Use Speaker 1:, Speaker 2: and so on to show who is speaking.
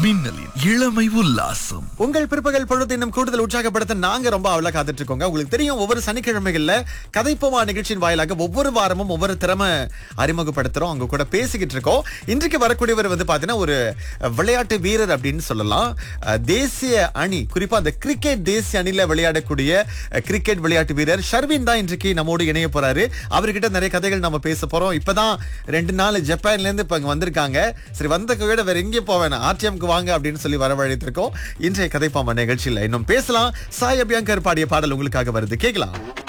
Speaker 1: மின்னலின் இளமை உல்லாசம்
Speaker 2: உங்கள் பிற்பகல் பொழுது இன்னும் கூடுதல் உற்சாகப்படுத்த நாங்க ரொம்ப அவள காத்துட்டு இருக்கோங்க உங்களுக்கு தெரியும் ஒவ்வொரு சனிக்கிழமைகள்ல கதைப்போமா நிகழ்ச்சியின் வாயிலாக ஒவ்வொரு வாரமும் ஒவ்வொரு திறமை அறிமுகப்படுத்துறோம் அவங்க கூட பேசிக்கிட்டு இருக்கோம் இன்றைக்கு வரக்கூடியவர் வந்து பாத்தீங்கன்னா ஒரு விளையாட்டு வீரர் அப்படின்னு சொல்லலாம் அஹ், தேசிய அணி குறிப்பா அந்த கிரிக்கெட் தேசிய அணியில விளையாடக்கூடிய அஹ், கிரிக்கெட் விளையாட்டு வீரர் ஷர்வின் தான் இன்றைக்கு நம்மோடு இணைய போறாரு அவர்கிட்ட நிறைய கதைகள் நம்ம பேச போறோம் இப்பதான் ரெண்டு நாள் ஜப்பான்ல இருந்து இப்ப இங்க வந்திருக்காங்க சரி வந்த விட வேற எங்கே போவேன் ஆர்டிஎம்க்கு வாங்க அப்படின்னு சொல்லி வரவழைத்திருக்கோம் இன்றைய கதைப்பாம நிகழ்ச்சியில இன்னும் பேசலாம் சாய் அபியங்கர் பாடிய பாடல் உங்களுக்காக வருது கேட்கலாம்